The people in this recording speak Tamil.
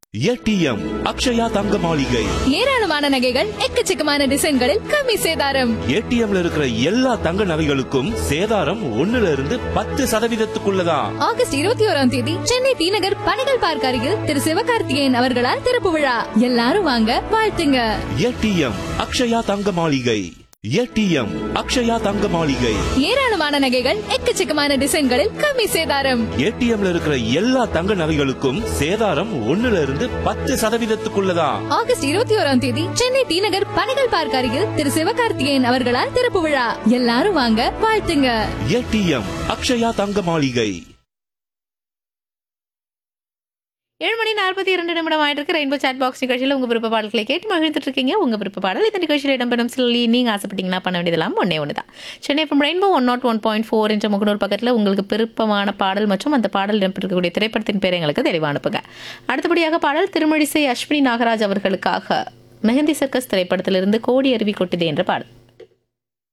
ஏடிஎம் அக்ஷயா தங்க மாளிகை ஏராளமான நகைகள் எக்கச்சக்கமான டிசைன்களில் கம்மி சேதாரம் ஏடிஎம்ல இருக்கிற எல்லா தங்க நகைகளுக்கும் சேதாரம் ஒண்ணுல இருந்து பத்து சதவீதத்துக்குள்ளதான் ஆகஸ்ட் இருபத்தி ஓராம் தேதி சென்னை டி நகர் பணிகள் பார்க் அருகில் திரு சிவகார்த்திகேயன் அவர்களால் திறப்பு விழா எல்லாரும் வாங்க வாழ்த்துங்க ஏடிஎம் அக்ஷயா தங்க மாளிகை ஏடிஎம் அக்ஷயா தங்க மாளிகை ஏராளமான நகைகள் எக்கச்சக்கமான டிசைன்களில் கம்மி சேதாரம் ஏடிஎம்ல இருக்கிற எல்லா தங்க நகைகளுக்கும் சேதாரம் ஒண்ணுல இருந்து பத்து சதவீதத்துக்குள்ளதான் ஆகஸ்ட் இருபத்தி ஓராம் தேதி சென்னை டி நகர் பணிகள் பார்க் அருகில் திரு சிவகார்த்திகேயன் அவர்களால் திறப்பு விழா எல்லாரும் வாங்க வாழ்த்துங்க ஏடிஎம் அக்ஷயா தங்க மாளிகை ஏழு மணி நாற்பத்தி இரண்டு நிமிடம் ஆயிட்டு ரெயின்போ சாட் பாக்ஸ் நிகழ்ச்சியில் உங்கள் விருப்ப பாடல்களை கேட்டு மகிழ்ந்துட்டு இருக்கீங்க உங்கள் விருப்ப பாடல் இந்த நிகழ்ச்சியில் இடம்பெறும் சொல்லி நீங்கள் ஆசைப்பட்டீங்கன்னா பண்ண வேண்டியதெல்லாம் ஒன்றே ஒன்று தான் Chennai FM rainbow one naught one point four என்ற முகநூல் பக்கத்தில் உங்களுக்கு விருப்பமான பாடல் மற்றும் அந்த பாடல் இடம்பெறக்கூடிய திரைப்படத்தின் பேரை எங்களுக்கு தெளிவாக அனுப்புங்க அடுத்தபடியாக பாடல் திருமழிசை அஸ்வினி நாகராஜ் அவர்களுக்காக மெஹந்தி சர்க்கஸ் திரைப்படத்திலிருந்து கோடி அருவி கொட்டுதே என்ற பாடல்